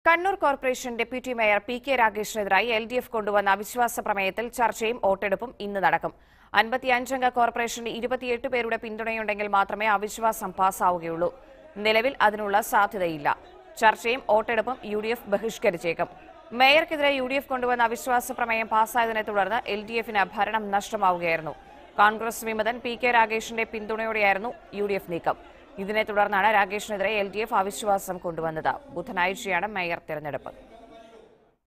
Kannur corporation deputy mayor P K രാഗേഷിനെതിരായി L D F കൊണ്ടുവന്ന അവിശ്വാസ പ്രമേയത്തിൽ ചർച്ചയും വോട്ടെടുപ്പും ഇന്ന് നടക്കും അൻപത്തിയഞ്ചംഗ കോർപ്പറേഷന് ഇരുപത്തിയെട്ട് പേരുടെ പിന്തുണയുണ്ടെങ്കിൽ മാത്രമേ അവിശ്വാസം പാസ്സാവുകയുള്ളൂ നിലവിൽ അതിനുള്ള സാധ്യതയില്ല ചർച്ചയും വോട്ടെടുപ്പും യു ഡി എഫ് ബഹിഷ്കരിച്ചേക്കും മേയർക്കെതിരെ യു ഡി എഫ് കൊണ്ടുവന്ന അവിശ്വാസ പ്രമേയം പാസ്സായതിനെ തുടർന്ന് എൽ ഡി എഫിന് ഭരണം നഷ്ടമാവുകയായിരുന്നു കോൺഗ്രസ് വിമതൻ പി കെ രാഗേഷിന്റെ പിന്തുണയോടെയായിരുന്നു യു ഡി എഫ് നീക്കം ഇതിനെ തുടർന്നാണ് രാഗേഷിനെതിരെ എൽ ഡി എഫ് അവിശ്വാസം കൊണ്ടുവന്നത് ബുധനാഴ്ചയാണ് മേയർ തെരഞ്ഞെടുപ്പ്